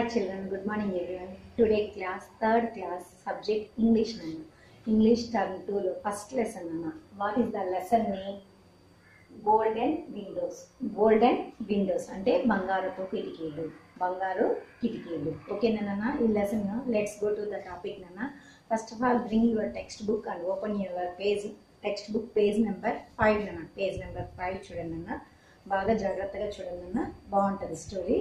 children, good morning everyone. Today class, third class, subject English nana. English term 2 లో first lesson nana. What is the lesson name? Golden windows golden windows అంటే బంగారపు కిటికీలు బంగారు కిటికీలు ఓకేనా నాన్న ఈ lesson let's go to the topic నాన్న first of all bring your text book and open your page text book page number five నాన్న పేజ్ నెంబర్ ఫైవ్ చూడండి అన్న బాగా జాగ్రత్తగా చూడండి అన్న బాగుంటుంది స్టోరీ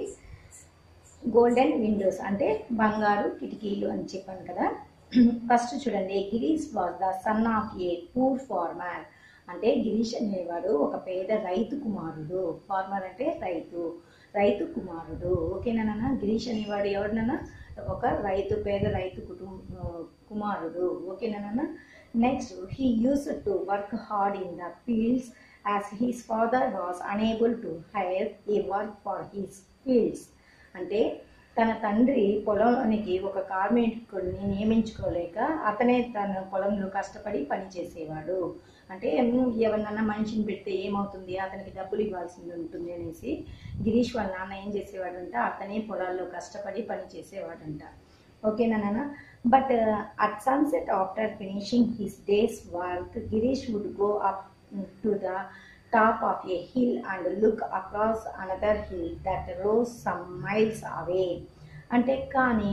గోల్డెన్ విండోస్ అంటే బంగారు కిటికీలు అని చెప్పాను కదా ఫస్ట్ చూడండి Girish was the son of a poor farmer అంటే గిరీష్ అనేవాడు ఒక పేద రైతు కుమారుడు ఫార్మర్ అంటే రైతు రైతు కుమారుడు ఓకేనా నాన్న గిరీష్ అనేవాడు ఎవరినన్నా ఒక రైతు పేద రైతు కుటుంబ కుమారుడు ఓకేనా నాన్న next he use to work hard in the fields as his father was unable to hire a work for his fields అంటే తన తండ్రి పొలానికి ఒక కార్మికుడిని నియమించుకోలేక అతనే తన పొలంలో కష్టపడి పని చేసేవాడు అంటే "ఉమ్, ఎవరినన్నా మనిషిని పెడితే ఏమవుతుంది అతనికి డబ్బులు ఇవ్వాల్సి ఉంటుంది అనేసి గిరీష్ వాళ్ళ నాన్న ఏం చేసేవాడంట అతనే పొలాల్లో కష్టపడి పని చేసేవాడంట ఓకేనా నాన్న but at sunset after finishing his day's work Girish would go up to the top of a hill and look across another hill that rose some miles away అంటే కానీ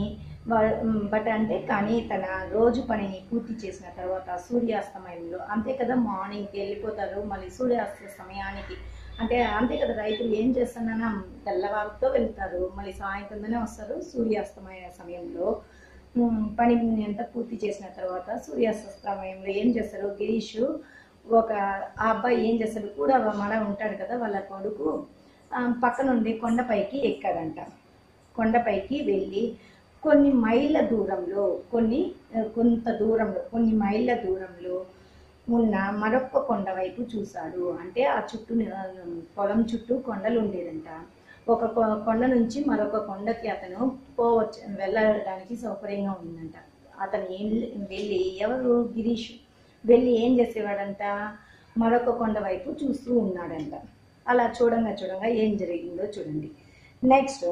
బట్ అంటే కానీ తన రోజు పనిని పూర్తి చేసిన తర్వాత సూర్యాస్తమయంలో అంతే కదా మార్నింగ్కి వెళ్ళిపోతారు మళ్ళీ సూర్యాస్త సమయానికి అంటే అంతే కదా రైతులు ఏం చేస్తున్నారో తెల్లవారుతో వెళ్తారు మళ్ళీ సాయంత్రంలోనే వస్తారు సూర్యాస్తమయ సమయంలో ఉమ్, పని ఎంత పూర్తి చేసిన తర్వాత సూర్యాస్త సమయంలో ఏం చేస్తారు గిరీష్ ఒక ఆ అబ్బాయి ఏం చేస్తాడు కూడా మడ ఉంటాడు కదా వాళ్ళ కొడుకు ఆ, పక్క నుండి కొండపైకి ఎక్కాడంట కొండపైకి వెళ్ళి కొన్ని మైళ్ళ దూరంలో కొన్ని ఆ, కొంత దూరంలో కొన్ని మైళ్ళ దూరంలో ఉన్న మరొక కొండ వైపు చూశాడు అంటే ఆ చుట్టూ ఆ, పొలం చుట్టూ కొండలు ఉండేదంట ఒక కొ- కొండ నుంచి మరొక కొండకి అతను పోవచ్చు వెళ్ళడానికి సౌకర్యంగా ఉందంట అతను ఏం వెళ్ళి ఎవరు గిరీష్ వెళ్ళి ఏం చేసేవాడంట మరొక కొండ వైపు చూస్తూ ఉన్నాడంట అలా చూడంగా చూడంగా ఏం జరిగిందో చూడండి next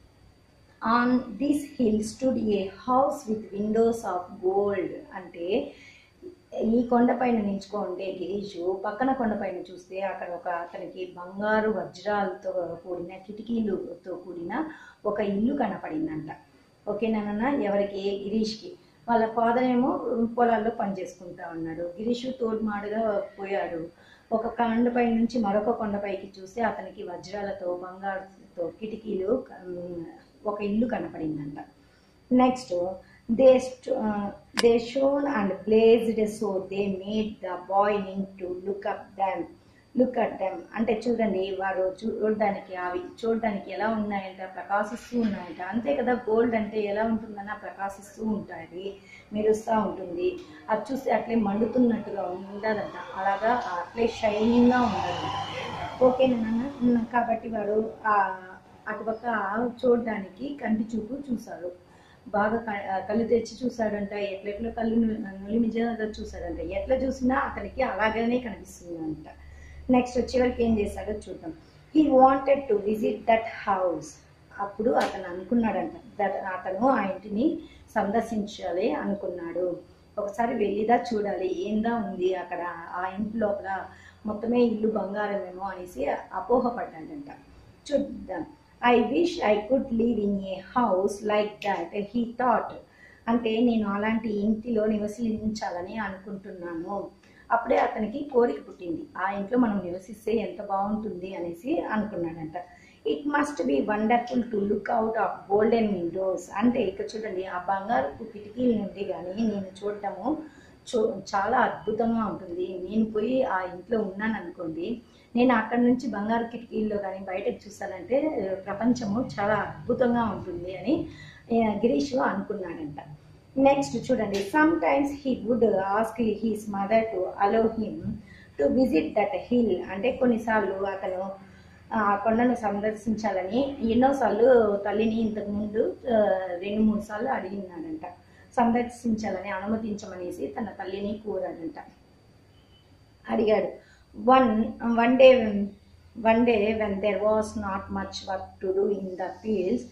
on this hill stood a house with windows of gold అంటే ఈ కొండపైన నిల్చుకోండి గిరీష్ పక్కన కొండపైన చూస్తే అక్కడ ఒక అతనికి బంగారు వజ్రాలతో కూడిన కిటికీలతో కూడిన ఒక ఇల్లు కనపడిందంట ఓకేనా ఎవరికి గిరీష్కి వాళ్ళ ఫాదర్ ఏమో పొలాల్లో పని చేసుకుంటా ఉన్నాడు గిరీష్ తోడుమాడుగా పోయాడు ఒక కొండపై నుంచి మరొక కొండపైకి చూస్తే అతనికి వజ్రాలతో బంగారుతో కిటికీలు ఉమ్, ఒక ఇల్లు కనపడిందంట next they they shone and blazed so they made the boy నింగ్ to look up them look at them అంటే చూడండి వారు చూడడానికి అవి చూడడానికి ఎలా ఉన్నాయంట ప్రకాశిస్తూ ఉన్నాయంట అంతే కదా గోల్డ్ అంటే ఎలా ఉంటుందన్న ప్రకాశిస్తూ ఉంటుంది మెరుస్తూ ఉంటుంది అది చూస్తే అట్లే మండుతున్నట్టుగా ఉండదంట అలాగా అట్లే షైనింగ్గా ఉండదంట ఓకేనా నాన్న కాబట్టి వాడు ఆ అటుపక్క చూడడానికి కంటి చూపు చూశాడు బాగా క- ఆ కళ్ళు తెచ్చి చూశాడంట ఎట్లెట్లో కళ్ళు నులిమిజగా చూశాడంట ఎట్లా చూసినా అతనికి అలాగనే కనిపిస్తుందంట నెక్స్ట్ చివరికి ఏం చేశాడో చూద్దాం he wanted to visit that house అప్పుడు అతను అనుకున్నాడంట దట్ అతను ఆ ఇంటిని సందర్శించాలి అనుకున్నాడు ఒకసారి వెళ్ళిదా చూడాలి ఏందా ఉంది అక్కడ ఆ ఇంటి లోపల మొత్తమే ఇల్లు బంగారమేమో అనేసి అపోహపడ్డాడంట చూద్దాం I wish I could live in a house like that he thought అంటే నేను అలాంటి ఇంటిలో నివసించాలని అనుకుంటున్నాను అప్పుడే అతనికి కోరిక పుట్టింది ఆ ఇంట్లో మనం నివసిస్తే ఎంత బాగుంటుంది అనేసి అనుకున్నాడంట it must be wonderful to look out of golden windows అంటే ఇక్కడ చూడండి ఆ బంగారు కిటికీల నుండి కానీ నేను చూడటము చూ చాలా అద్భుతంగా ఉంటుంది నేను పోయి ఆ ఇంట్లో ఉన్నాను అనుకోండి నేను అక్కడ నుంచి బంగారు కిటికీల్లో కానీ బయటకు చూస్తానంటే ఆ, ప్రపంచము చాలా అద్భుతంగా ఉంటుంది అని ఆ, గిరీష్ అనుకున్నాడంట నెక్స్ట్ చూడండి sometimes he would ask his mother to allow him to visit that hill అంటే కొన్నిసార్లు అతను ఆ కొండను సందర్శించాలని ఎన్నోసార్లు తల్లిని ఇంతకుముందు ఆ, రెండు మూడు సార్లు అడిగినాడంట సందర్శించాలని అనుమతించమనేసి తన తల్లిని కోరాడంట అడిగాడు one one day one day when there was not much work to do in the fields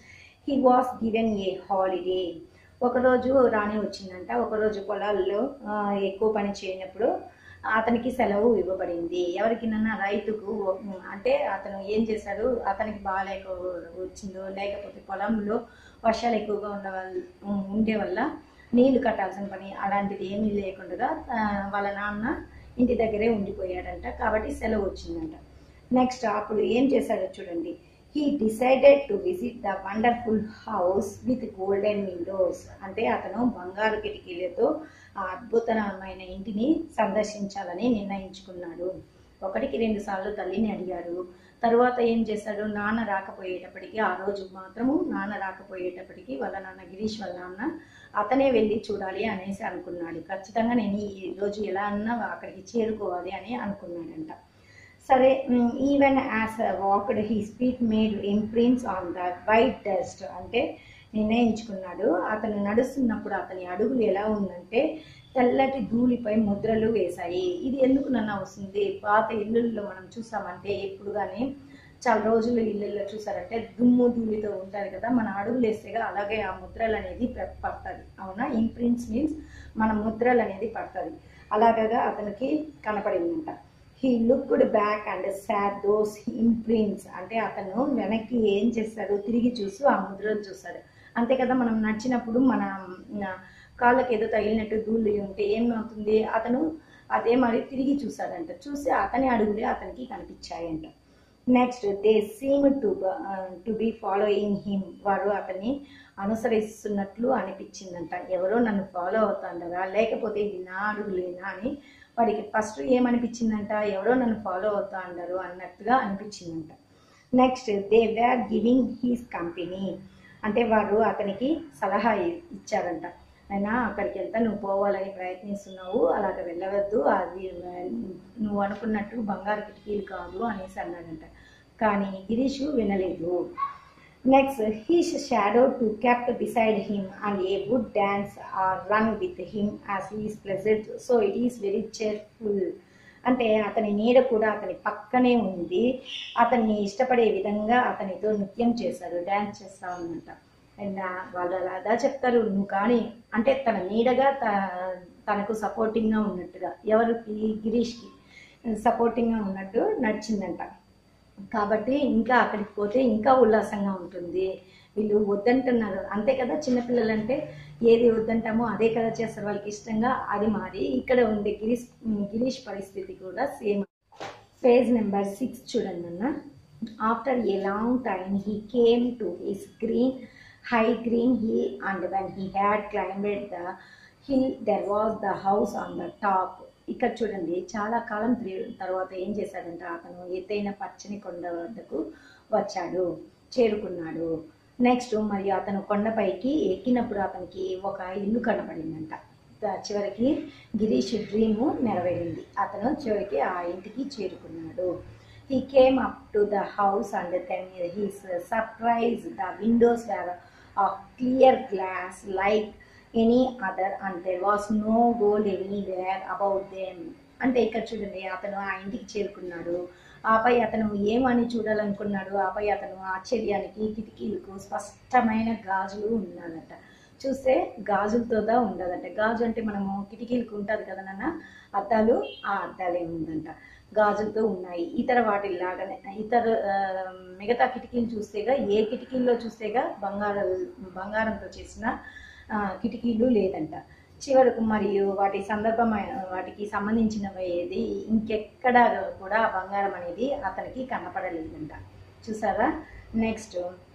he was given a holiday ఒకరోజు రాణి వచ్చిందంట ఒకరోజు పొలాల్లో ఆ, ఎక్కువ పని చేయనప్పుడు అతనికి సెలవు ఇవ్వబడింది ఎవరికినన్నా రైతుకు ఉమ్, అంటే అతను ఏం చేశాడు అతనికి బాగాలేక వచ్చిందో లేకపోతే పొలంలో వర్షాలు ఎక్కువగా ఉండ వల్ల ఉండే వల్ల నీళ్లు కట్టాల్సిన పని అలాంటిది ఏమీ లేకుండా ఆ, వాళ్ళ నాన్న ఇంటి దగ్గరే ఉండిపోయాడంట కాబట్టి సెలవు వచ్చిందంట నెక్స్ట్ అప్పుడు ఏం చేశాడో చూడండి he decided to visit the wonderful house with golden windows అంటే అతను బంగారు కిటికీలతో ఆ అద్భుతమైన ఇంటిని సందర్శించాలని నిర్ణయించుకున్నాడు ఒకటికి రెండు సార్లు తల్లిని అడిగాడు తరువాత ఏం చేశాడు నాన్న రాకపోయేటప్పటికి ఆ రోజు మాత్రము నాన్న రాకపోయేటప్పటికి వాళ్ళ నాన్న గిరీష్ వాళ్ళ నాన్న అతనే వెళ్ళి చూడాలి అనేసి అనుకున్నాడు ఖచ్చితంగా నేను ఈ రోజు ఎలా అన్నా అక్కడికి చేరుకోవాలి అని అనుకున్నాడంట సరే even as walked he feet made imprints on the white dust అంటే నిర్ణయించుకున్నాడు అతను నడుస్తున్నప్పుడు అతని అడుగులు ఎలా ఉందంటే తెల్లటి ధూళిపై ముద్రలు వేశాయి ఇది ఎందుకు నన్ను వస్తుంది పాత ఇల్లుల్లో మనం చూసామంటే ఎప్పుడు కానీ చాలా రోజులు ఇళ్ళల్లో చూసారంటే దుమ్ము ధూళితో ఉంటారు కదా మన అడుగులు వేస్తేగా అలాగే ఆ ముద్రలు అనేది ప- పడుతుంది అవునా ఇంప్రింట్స్ మీన్స్ మన ముద్రలు అనేది పడుతుంది అలాగగా అతనికి కనపడిందంట he looked back and saw those imprints అంటే అతను వెనక్కి ఏం చేస్తాడు తిరిగి చూసి ఆ ముద్రలు చూస్తాడు అంతే కదా మనం నడిచినప్పుడు మన ఆ, కాళ్ళకి ఏదో తగిలినట్టు ధూళి ఉంటే ఏమవుతుంది అతను అదే మరి తిరిగి చూశాడంట చూసి అతని అడుగులే అతనికి కనిపించాయంట next they seem to to be following him వారు అతన్ని అనుసరిస్తున్నట్లు అనిపించిందంట ఎవరో నన్ను ఫాలో అవుతాండరా లేకపోతే ఇది నా అడుగులేనా అని వాడికి ఫస్ట్ ఏమనిపించిందంట ఎవరో నన్ను ఫాలో అవుతా అన్నారు అన్నట్టుగా అనిపించిందంట next they were giving his company అంటే వారు అతనికి సలహా ఇ- ఇచ్చారంట అయినా అక్కడికి వెళ్తా నువ్వు పోవాలని ప్రయత్నిస్తున్నావు అలాగ వెళ్ళవద్దు అది ఆ, నువ్వు అనుకున్నట్టు బంగారు కిటికీలు కాదు అనేసి అన్నాడంట కానీ గిరీషు వినలేదు next his shadow too kept beside him and a good dance or run with him as his pleasant so it is very cheerful అంటే అతని నీడ కూడా అతని పక్కనే ఉంది అతన్ని ఇష్టపడే విధంగా అతనితో నృత్యం చేశారు డ్యాన్స్ చేస్తా ఉన్నట అండ్ వాళ్ళు అలా అలా చెప్తారు నువ్వు కానీ అంటే తన నీడగా త తనకు సపోర్టింగ్గా ఉన్నట్టుగా ఎవరికి గిరీష్కి సపోర్టింగ్గా ఉన్నట్టు నడిచిందంట కాబట్టి ఇంకా అక్కడికి పోతే ఇంకా ఉల్లాసంగా ఉంటుంది వీళ్ళు వద్దంటున్నారు అంతే కదా చిన్నపిల్లలంటే ఏది వద్దంటామో అదే కదా చేస్తారు వాళ్ళకి ఇష్టంగా అది మారి ఇక్కడ ఉండే గిరీష్ గిరీష్ పరిస్థితి కూడా సేమ్ పేజ్ నెంబర్ సిక్స్ చూడండి అన్న after a long time he came to his green high green hill and when he had climbed the hill there was the house on the top ఇక్కడ చూడండి చాలా కాలం తిరిగి తర్వాత ఏం చేశాడంటే అతను ఎత్తైన పచ్చని కొండ వద్దకు వచ్చాడు చేరుకున్నాడు నెక్స్ట్ మరి అతను కొండపైకి ఎక్కినప్పుడు అతనికి ఒక ఇల్లు కనపడిందంట ద- చివరికి గిరీష్ డ్రీము నెరవేరింది అతను చివరికి ఆ ఇంటికి చేరుకున్నాడు he came up to the house and then his surprise the windows were of clear glass like any other and there was no gold anywhere about them అంటే ఇక్కడ చూడండి అతను ఆ ఇంటికి చేరుకున్నాడు ఆపై అతను ఏమని చూడాలనుకున్నాడు ఆపై అతను ఆశ్చర్యానికి కిటికీలకు స్పష్టమైన గాజులు ఉన్నాడట చూస్తే గాజులతోదా ఉండదంట గాజు అంటే మనము కిటికీలకు ఉంటుంది కదా నాన్న అద్దాలు ఆ అద్దాలే ఉందంట గాజులతో ఉన్నాయి ఇతర వాటిలాగానే ఇతర ఆ, మిగతా కిటికీలు చూస్తేగా ఏ కిటికీల్లో చూస్తేగా బంగారు బంగారంతో చేసిన ఆ, కిటికీలు లేదంట చివరకు మరియు వాటి సందర్భమైన వాటికి సంబంధించినవి ఏది ఇంకెక్కడ కూడా ఆ బంగారం అనేది అతనికి కనపడలేదంట చూసారా next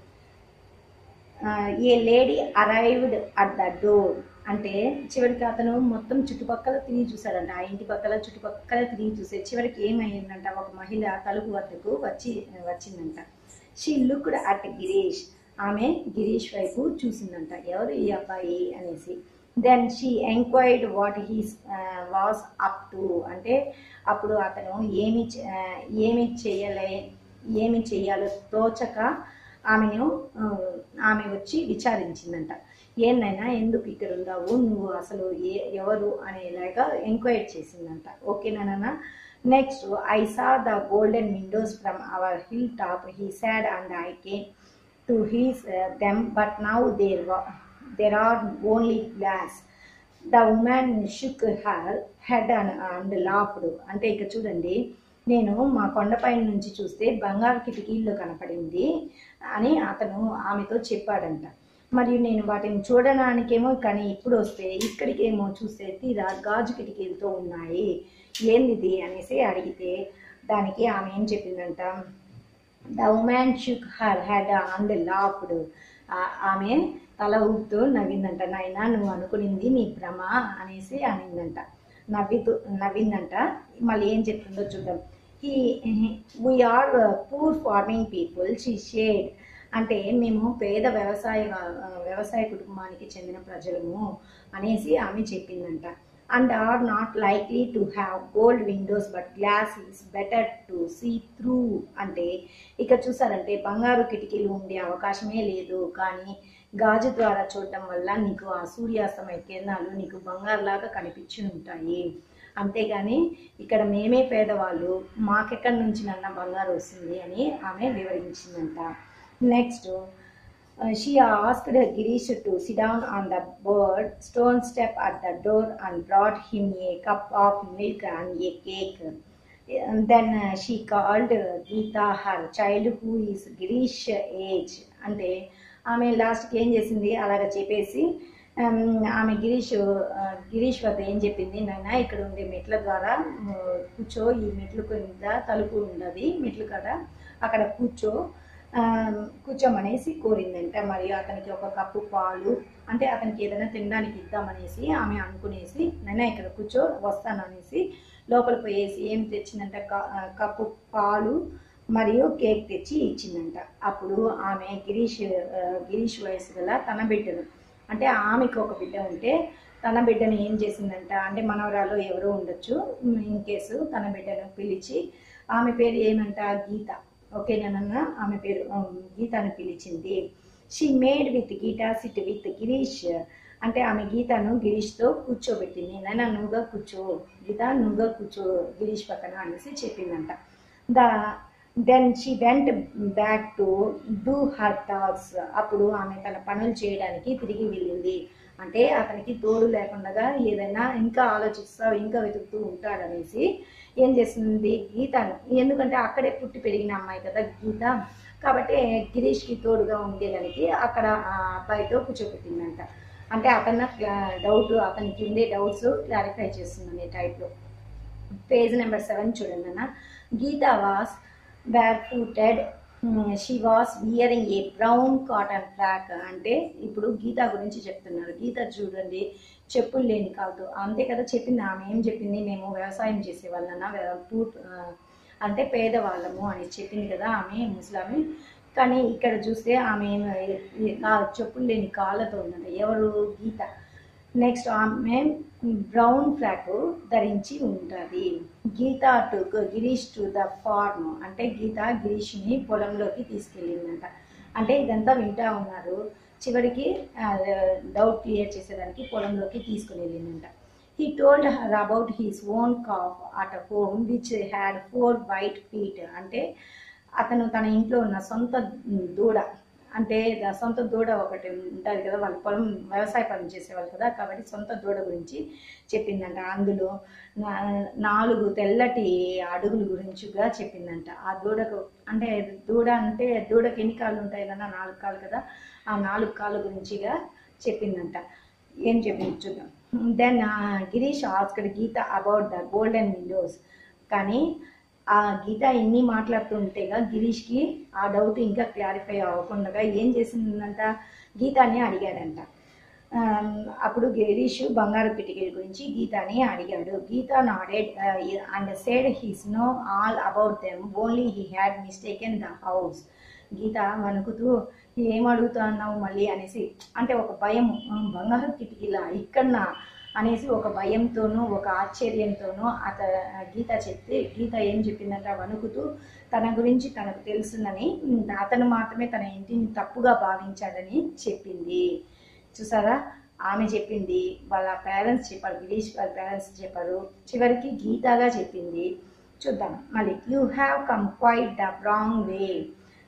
a lady arrived at the door అంటే చివరికి అతను మొత్తం చుట్టుపక్కల తిరిగి చూశాడంట ఆ ఇంటి పక్కల చుట్టుపక్కల తిరిగి చూసే చివరికి ఏమైందంట ఒక మహిళ తలుపు వద్దకు వచ్చి వచ్చిందంట షీ లుక్డ్ అట్ గిరీష్ ఆమె గిరీష్ వైపు చూసిందంట ఎవరు ఈ అబ్బాయి అనేసి then she enquired what his was up to అంటే అప్పుడు అతను ఏమి చే- ఆ, ఏమి చేయలే ఏమి చేయాలో తోచక ఆమెను ఆ, ఆమె వచ్చి విచారించిందంట ఏందైనా ఎందుకు ఇక్కడ ఉన్నావు నువ్వు అసలు ఏ ఎవరు అనేలాగా ఎంక్వైరీ చేసిందంట ఓకేనా next I saw the golden windows from our hill top he said and I came to his them but now there there are only glass the women shook her head and and laughed అంటే ఇక చూడండి నేను మా కొండపైన నుంచి చూస్తే బంగారు కిటికీల్లో కనపడింది అని అతను ఆమెతో చెప్పాడంట మరియు నేను వాటిని చూడడానికేమో కానీ ఇప్పుడు వస్తే ఇక్కడికేమో చూస్తే తీరా గాజు కిటికీలతో ఉన్నాయి ఏందిది అనేసి అడిగితే దానికి ఆమె ఏం చెప్పిందంట the women shook her head and laughed ఆమె తల ఊపుతూ నవ్విందంట నాయన నువ్వు అనుకునింది నీ భ్రమ అనేసి అనిందంట నవ్వితూ నవ్విందంట మళ్ళీ ఏం చెప్తుందో చూద్దాం he we are poor farming people she said అంటే మేము పేద వ్యవసాయ వ్యవసాయ కుటుంబానికి చెందిన ప్రజలము అనేసి ఆమె చెప్పిందంట and are not likely to have gold windows but glass is better to see through అంటే ఇక చూసారంటే బంగారు కిటికీలు ఉండే అవకాశమే లేదు కానీ గాజు ద్వారా చూడటం వల్ల నీకు ఆ సూర్యాస్తమయ కిరణాలు నీకు బంగారులాగా కనిపించి ఉంటాయి అంతేగాని ఇక్కడ మేమే పేదవాళ్ళు మాకెక్కడి నుంచి నన్న బంగారు వస్తుంది అని ఆమె వివరించిందంట next she asked Girish to sit down on the bird stone step at the door and brought him a cup of milk and a cake then she called Geeta her child who is Girish age అంటే ఆమె లాస్ట్కి ఏం చేసింది అలాగ చెప్పేసి um, ఆమె గిరీష్ ఆ, గిరీష్ వద్ద ఏం చెప్పింది నాయన ఇక్కడ ఉండే మెట్ల ద్వారా ఆ, కూర్చో ఈ మెట్లు కింద తలుపు ఉన్నది మెట్లు కాడ అక్కడ కూర్చో ఆ, కూర్చోమనేసి కోరిందంట మరి అతనికి ఒక కప్పు పాలు అంటే అతనికి ఏదైనా తినడానికి ఇద్దామనేసి ఆమె అనుకునేసి నైనా ఇక్కడ కూర్చో వస్తాననేసి లోపల పోయేసి ఏం తెచ్చిందంట క- ఆ, కప్పు పాలు మరియు కేక్ తెచ్చి ఇచ్చిందంట అప్పుడు ఆమె గిరీష్ ఆ, గిరీష్ వయసు గల తన బిడ్డను అంటే ఆమెకు ఒక బిడ్డ ఉంటే తన బిడ్డను ఏం చేసిందంట అంటే మనవరాలు ఎవరో ఉండొచ్చు ఇన్ కేసు తన బిడ్డను పిలిచి ఆమె పేరు ఏమంట గీత ఓకేనా ఆమె పేరు ఉమ్, గీతను పిలిచింది she made with Geeta sit with Girish అంటే ఆమె గీతను గిరీష్తో కూర్చోబెట్టింది నైనా నువ్వుగా కూర్చో గీత నువ్వుగా కూర్చో గిరీష్ పక్కన అనేసి చెప్పిందంట the then she went back to do her tasks అప్పుడు ఆమె తన పనులు చేయడానికి తిరిగి వెళ్ళింది అంటే అతనికి తోడు లేకుండా ఏదైనా ఇంకా ఆలోచిస్తావు ఇంకా వెతుకుతూ ఉంటాడనేసి ఏం చేసింది గీతను ఎందుకంటే అక్కడే పుట్టి పెరిగిన అమ్మాయి కదా గీత కాబట్టి గిరీష్కి తోడుగా ఉండేదానికి అక్కడ ఆ అబ్బాయితో కూర్చోబెట్టిందంట అంటే అతను డౌట్ అతనికి ఉండే డౌట్స్ క్లారిఫై చేస్తుందనే టైప్లో పేజ్ నెంబర్ సెవెన్ చూడండి అన్న Geeta was back footed she was wearing a brown cotton frock అంటే ఇప్పుడు గీత గురించి చెప్తున్నారు గీత చూడండి చెప్పులు లేని కాదు అంతే కదా చెప్పింది ఆమె ఏం చెప్పింది మేము వ్యవసాయం చేసే వాళ్ళన పూట్ అంటే పేదవాళ్ళము అని చెప్పింది కదా ఆమె ముసలామె కానీ ఇక్కడ చూస్తే ఆమె ఏం- ఆ చెప్పులు లేని కాళ్ళతో ఉన్నది ఎవరు గీత నెక్స్ట్ ఆమె బ్రౌన్ ఫ్రాక్ ధరించి ఉంటుంది Geeta to Girish to the farm అంటే గీత గిరీష్ని పొలంలోకి తీసుకెళ్ళిందంట అంటే ఇదంతా వింటా ఉన్నారు చివరికి డౌట్ క్లియర్ చేసేదానికి పొలంలోకి తీసుకుని వెళ్ళిందంట he told her about his own calf at home which had four white feet అంటే అతను తన ఇంట్లో ఉన్న సొంత దూడ అంటే ద- సొంత దూడ ఒకటి ఉంటుంది కదా వాళ్ళు పొలం వ్యవసాయ పనులు చేసేవాళ్ళు కదా కాబట్టి సొంత దూడ గురించి చెప్పిందంట అందులో నా- నాలుగు తెల్లటి అడుగుల గురించిగా చెప్పిందంట ఆ దూడకు అంటే దూడ అంటే దూడకి ఎన్ని కాళ్ళు ఉంటాయి కదా నాలుగు కాళ్ళు కదా ఆ నాలుగు కాళ్ళ గురించిగా చెప్పిందంట ఏం చెప్పింది చూద్దాం then Girish asked Geeta about the golden windows కానీ ఆ గీత ఇన్ని మాట్లాడుతుంటేగా గిరీష్కి ఆ డౌట్ ఇంకా క్లారిఫై అవ్వకుండా ఏం చేసిందంట గీతాని అడిగాడంట ఆమ్, అప్పుడు గిరీష్ బంగారు కిటికీల గురించి గీతాని అడిగాడు Geeta nodded and said his know all about them only he had mistaken the house Geeta వణుకుతూ ఏం అడుగుతున్నావు మళ్ళీ అనేసి అంటే ఒక భయం "ఆ, బంగారు కిటికీలా ఇక్కడనా అనేసి ఒక భయంతోనూ ఒక ఆశ్చర్యంతోనూ అత గీత చెప్తే గీత ఏం చెప్పిందంట వణుకుతూ తన గురించి తనకు తెలుసునని ఉమ్, అతను మాత్రమే తన ఇంటిని తప్పుగా భావించాడని చెప్పింది చూసారా ఆమె చెప్పింది వాళ్ళ పేరెంట్స్ చెప్పారు గిరీష్ వాళ్ళ పేరెంట్స్ చెప్పారు చివరికి గీతగా చెప్పింది చూద్దాం మళ్ళీ you have come quite the wrong way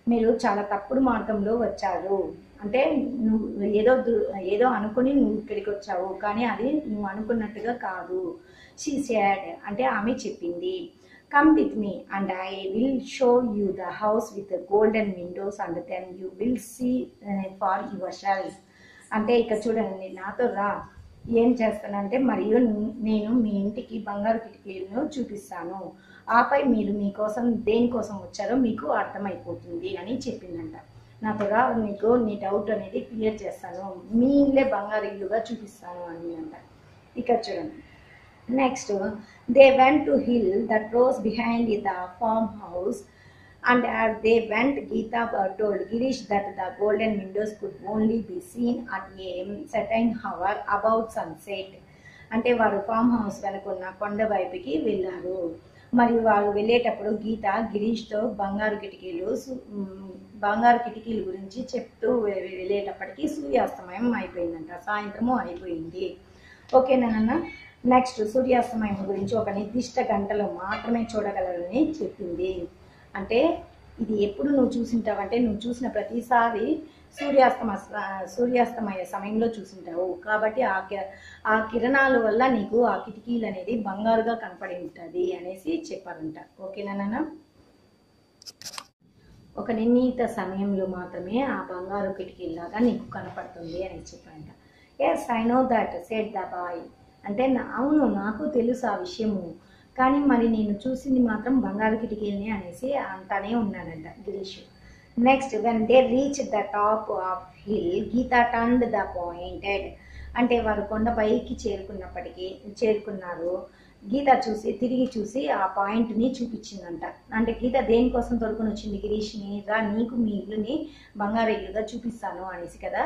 మీరు చాలా తప్పుడు మార్గంలో వచ్చారు అంటే నువ్వు ఏదో దు- ఏదో అనుకుని నువ్వు ఇక్కడికి వచ్చావు కానీ అది నువ్వు అనుకున్నట్టుగా కాదు షీ సాడ్ అంటే ఆమె చెప్పింది come with me and I will show you the house with golden windows and then you will see for yourself అంటే ఇక్కడ చూడండి నాతో రా ఏం చేస్తానంటే మరియు నేను మీ ఇంటికి బంగారు కిటికీలను చూపిస్తాను ఆపై మీరు మీకోసం దేనికోసం వచ్చారో మీకు అర్థమైపోతుంది అని చెప్పిందంట నాతో రా నీకు నీ డౌట్ అనేది క్లియర్ చేస్తాను మీ ఇల్లే బంగారు ఇల్లుగా చూపిస్తాను అని అంట ఇక్కడ చూడండి next they went to hill that rose behind the farm house and as they went Geeta told Girish that the golden windows could only be seen at a certain hour about sunset అంటే వారు ఫామ్ హౌస్ వెనుకున్న కొండ వైపుకి వెళ్ళారు మరియు వారు వెళ్ళేటప్పుడు గీత గిరీష్తో బంగారు కిటికీలు సు- మ్, బంగారు కిటికీల గురించి చెప్తూ వె- వెళ్ళేటప్పటికి సూర్యాస్తమయం అయిపోయిందంట సాయంత్రము అయిపోయింది ఓకేనా నాన్న నెక్స్ట్ సూర్యాస్తమయం గురించి ఒక నిర్దిష్ట గంటలో మాత్రమే చూడగలరని చెప్పింది అంటే ఇది ఎప్పుడు నువ్వు చూసింటావంటే నువ్వు చూసిన ప్రతిసారి సూర్యాస్తమ సూర్యాస్తమయ సమయంలో చూసింటావు కాబట్టి ఆ కి- ఆ కిరణాల వల్ల నీకు ఆ కిటికీలు అనేది బంగారుగా కనపడి ఉంటుంది అనేసి చెప్పారంట ఓకేనా నాన్న ఒక నిర్ణీత సమయంలో మాత్రమే ఆ బంగారు కిటికీలాగా నీకు కనపడుతుంది అని చెప్పారంట yes I know that said the boy అంటే నా- అవును నాకు తెలుసు ఆ విషయము కానీ మరి నేను చూసింది మాత్రం బంగారు కిటికీలని అనేసి అంటానే ఉన్నానంట Girish next when they reach the top of hill Geeta turn the pointed అంటే వారు కొండపైకి చేరుకున్నప్పటికీ చేరుకున్నారు గీత చూసి తిరిగి చూసి ఆ పాయింట్ని చూపించిందంట అంటే గీత దేనికోసం తొడుకొని వచ్చింది గిరీష్ని రా నీకు మీ ఇల్లుని బంగారు ఇల్లుగా చూపిస్తాను అనేసి కదా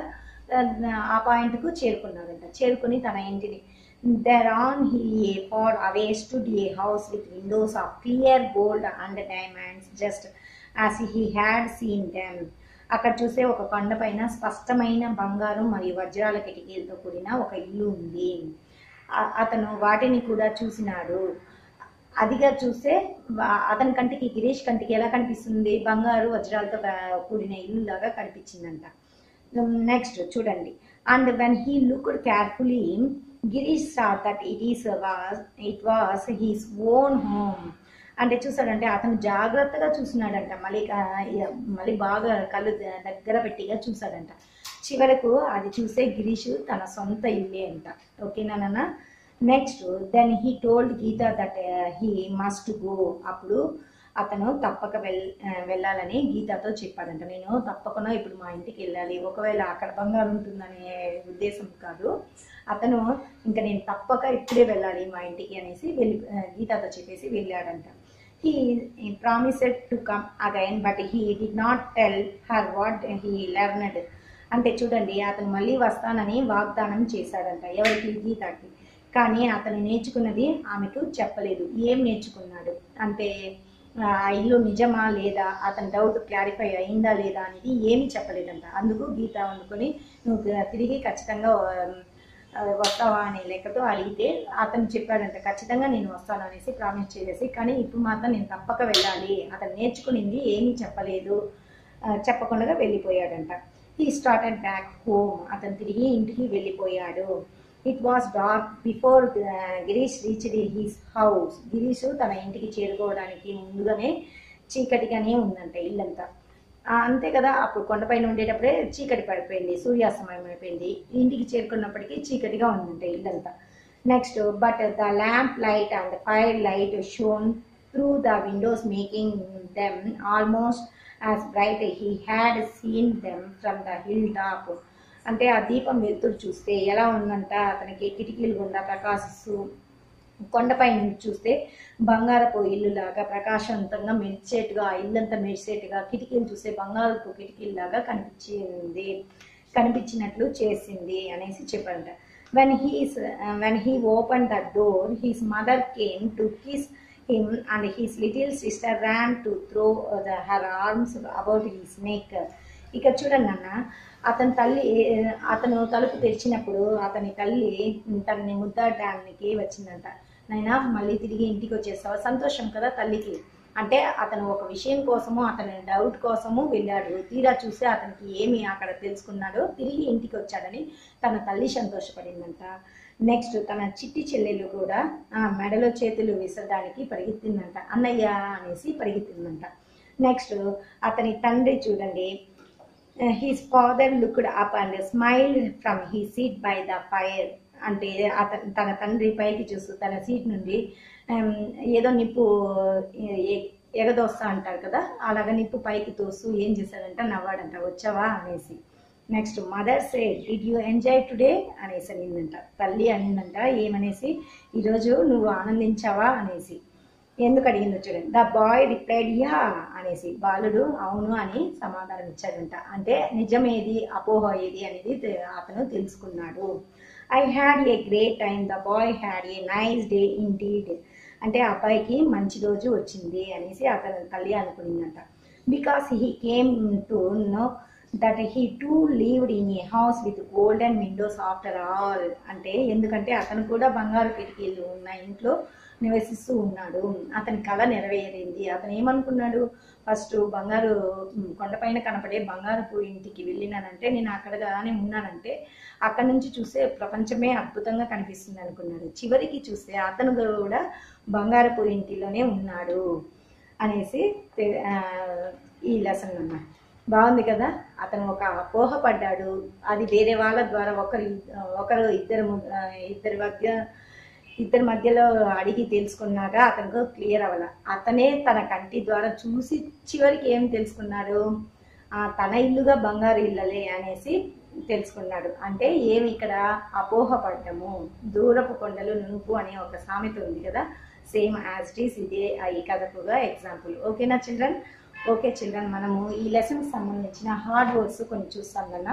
ఆ పాయింట్కు చేరుకున్నారంట చేరుకుని తన ఇంటిని there on he far away stood a house with windows of clear gold and diamonds just as he had seen them అక్కడ చూసే ఒక కొండపైన స్పష్టమైన బంగారం మరియు వజ్రాల కిటికీలతో కూడిన ఒక ఇల్లు ఉంది ఆ- అతను వాటిని కూడా చూసినాడు అదిగా చూస్తే వా- అతని కంటికి గిరీష్ కంటికి ఎలా కనిపిస్తుంది బంగారు వజ్రాలతో క- కూడిన ఇల్లు లాగా కనిపించిందంట నెక్స్ట్ చూడండి and when he looked carefully Girish saw that it is was it was his own home అంటే చూసాడంటే అతను జాగ్రత్తగా చూసినాడంట మళ్ళీ కా- ఇ- మళ్ళీ బాగా కళ్ళు ద- దగ్గర పెట్టిగా చూసాడంట చివరకు అది చూసే గిరీష్ తన సొంత ఇల్లే అంట ఓకేనా నాన్న next then he told Geeta that he must go అప్పుడు అతను తప్పక వెల్ ఆ, వెళ్ళాలని గీతతో చెప్పాడంట నేను తప్పకుండా ఇప్పుడు మా ఇంటికి వెళ్ళాలి ఒకవేళ అక్కడ బంగారు ఉంటుందనే ఉద్దేశం కాదు అతను ఇంకా నేను తప్పక ఇప్పుడే వెళ్ళాలి మా ఇంటికి అనేసి వెళ్ళి ఆ, గీతతో చెప్పేసి వెళ్ళాడంట he promised to come again but he did not tell her what he learned అంటే చూడండి అతను మళ్ళీ వస్తానని వాగ్దానం చేశాడంట ఎవరికి గీతకి కానీ అతను నేర్చుకున్నది ఆమెకు చెప్పలేదు ఏం నేర్చుకున్నాడు అంటే ఆ ఇల్లు నిజమా లేదా అతని డౌట్ క్లారిఫై అయిందా లేదా అనేది ఏమీ చెప్పలేదంట అందుకు గీత అనుకుని నువ్వు తిరిగి ఖచ్చితంగా ఆ, వస్తావా అనే లెక్కతో అడిగితే అతను చెప్పాడంట ఖచ్చితంగా నేను వస్తాను అనేసి ప్రామిస్ చేసేసి కానీ ఇప్పుడు మాత్రం నేను తప్పక వెళ్ళాలి అతను నేర్చుకునింది ఏమీ చెప్పలేదు ఆ, చెప్పకుండా వెళ్ళిపోయాడంట హీ స్టార్టెడ్ బ్యాక్ హోమ్ అతను తిరిగి ఇంటికి వెళ్ళిపోయాడు it was dark before Girish reached his house Girish తన ఇంటికి చేరుకోవడానికి ముందుగానే చీకటిగానే ఉందంట ఇల్లంతా ఆ, అంతే కదా అప్పుడు కొండపైన ఉండేటప్పుడే చీకటి పడిపోయింది సూర్యాస్తమయం అయిపోయింది ఇంటికి చేరుకున్నప్పటికీ చీకటిగా ఉందంట ఇల్లంతా next but the lamp light and fire light shone through the windows making them almost as bright he had seen them from the hill top అంటే ఆ దీపం వెలుతురు చూస్తే ఎలా ఉందంట అతనికి కిటికీలు గుండా ప్రకాశిస్తూ కొండపై నుంచి చూస్తే బంగారపు ఇల్లులాగా ప్రకాశవంతంగా మెరిసేట్టుగా ఆ ఇల్లంతా మెరిసేట్టుగా కిటికీలు చూస్తే బంగారపు కిటికీలాగా కనిపించింది కనిపించినట్లు చేసింది అనేసి చెప్పారంట when his when he open the door his mother came to kiss him and his little sister ran to throw the her arms about his neck ఇక చూడండి అన్న అతని తల్లి అతను తలుపు తెరిచినప్పుడు అతని తల్లి తనని ముద్దాడడానికి వచ్చిందంట నైనా మళ్ళీ తిరిగి ఇంటికి వచ్చేస్తావా సంతోషం కదా తల్లికి అంటే అతను ఒక విషయం కోసము అతని డౌట్ కోసము వెళ్ళాడు తీరా చూస్తే అతనికి ఏమి అక్కడ తెలుసుకున్నాడో తిరిగి ఇంటికి వచ్చాడని తన తల్లి సంతోషపడిందంట నెక్స్ట్ తన చిట్టి చెల్లెలు కూడా ఆ మెడలో చేతులు విసరడానికి పరిగెత్తిందంట అన్నయ్య అనేసి పరిగెత్తిందంట నెక్స్ట్ అతని తండ్రి చూడండి his father looked up and smiled from he seat by the fire అంటే అతను తన తండ్రి పైకి చూస్తూ తన సీట్ నుండి um, ఏదో నిప్పు ఎ- ఎగదోస్తా అంటారు కదా అలాగ నిప్పు పైకి తోస్తూ ఏం చేశాడంట నవ్వాడంట వచ్చావా అనేసి next mother say did you enjoy today అనేసి అనిందంట తల్లి అనిందంట ఏమనేసి ఈరోజు నువ్వు ఆనందించావా అనేసి ఎందుకు అడిగిందో చూడండి ద బాయ్ రిప్లైడ్ యా అనేసి బాలుడు అవును అని సమాధానం ఇచ్చాడంట అంటే నిజమేది అపోహ ఏది అనేది తె- అతను తెలుసుకున్నాడు I had a great time the boy had a nice day indeed అంటే ఆ అబ్బాయికి మంచి రోజు వచ్చింది అనేసి అతని తల్లి అనుకునిందంట because he came to know that he too lived in a house with golden windows after all అంటే ఎందుకంటే అతను కూడా బంగారు కిటికీలు ఉన్న ఇంట్లో నివసిస్తూ ఉన్నాడు అతని కళ నెరవేరింది అతను ఏమనుకున్నాడు ఫస్ట్ బంగారు ఉమ్, కొండపైన కనపడే బంగారపు ఇంటికి వెళ్ళినానంటే నేను అక్కడగానే ఉన్నానంటే అక్కడ నుంచి చూస్తే ప్రపంచమే అద్భుతంగా కనిపిస్తుంది అనుకున్నాడు చివరికి చూస్తే అతను కూడా బంగారపు ఇంటిలోనే ఉన్నాడు అనేసి తె- ఆ, ఈ లెసన్ అన్నమాట బాగుంది కదా అతను ఒక అపోహ పడ్డాడు అది వేరే వాళ్ళ ద్వారా ఒకరు ఒకరు ఇద్దరు ము- ఆ, ఇద్దరి మధ్య ఇద్దరి మధ్యలో అడిగి తెలుసుకున్నాక అతనికి క్లియర్ అవ్వాల అతనే తన కంటి ద్వారా చూసి చివరికి ఏం తెలుసుకున్నాడు ఆ, తన ఇల్లుగా బంగారు ఇల్లలే అనేసి తెలుసుకున్నాడు అంటే ఏమి ఇక్కడ అపోహ పడ్డము దూరపు కొండలు నునుపు అనే ఒక సామెత ఉంది కదా సేమ్ యాజ్ ఇట్ ఈస్ ఇదే ఆ ఈ కథకుగా ఎగ్జాంపుల్ ఓకేనా చిల్డ్రన్ ఓకే చిల్డ్రన్ మనము ఈ లెసన్ సంబంధించిన హార్డ్ వర్డ్స్ కొన్ని చూస్తాం కదా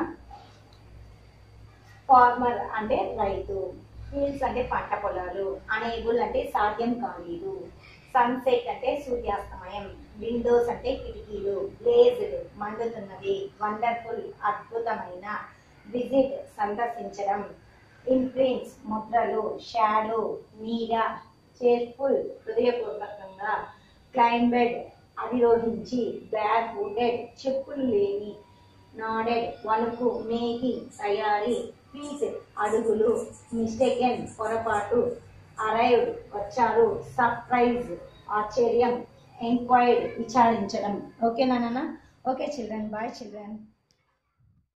ఫార్మర్ అంటే రైతు ఫీల్డ్స్ అంటే పంట పొలాలు అనేబుల్ అంటే సాధ్యం కాలేదు సన్సెట్ అంటే సూర్యాస్తమయం విండోస్ అంటే కిటికీలు బ్లేజ్డ్ మండుతున్నది వండర్ఫుల్ అద్భుతమైన విజిట్ సందర్శించడం ఇంప్రింట్స్ ముద్రలు షాడో నీడ చేర్ఫుల్ హృదయపూర్వకంగా క్లైంబెడ్ అధిరోహించి బ్యాక్ వుడెడ్ చెప్పులు లేని నాడెడ్ వణుకు మేకింగ్ తయారీ ఫీట్ అడుగులు మిస్టేకెన్ పొరపాటు అరైవ్డ్ వచ్చారు సర్ప్రైజ్ ఆశ్చర్యం ఎంక్వైర్డ్ విచారించడం ఓకేనా నాన్న ఓకే చిల్డ్రన్ బాయ్ చిల్డ్రన్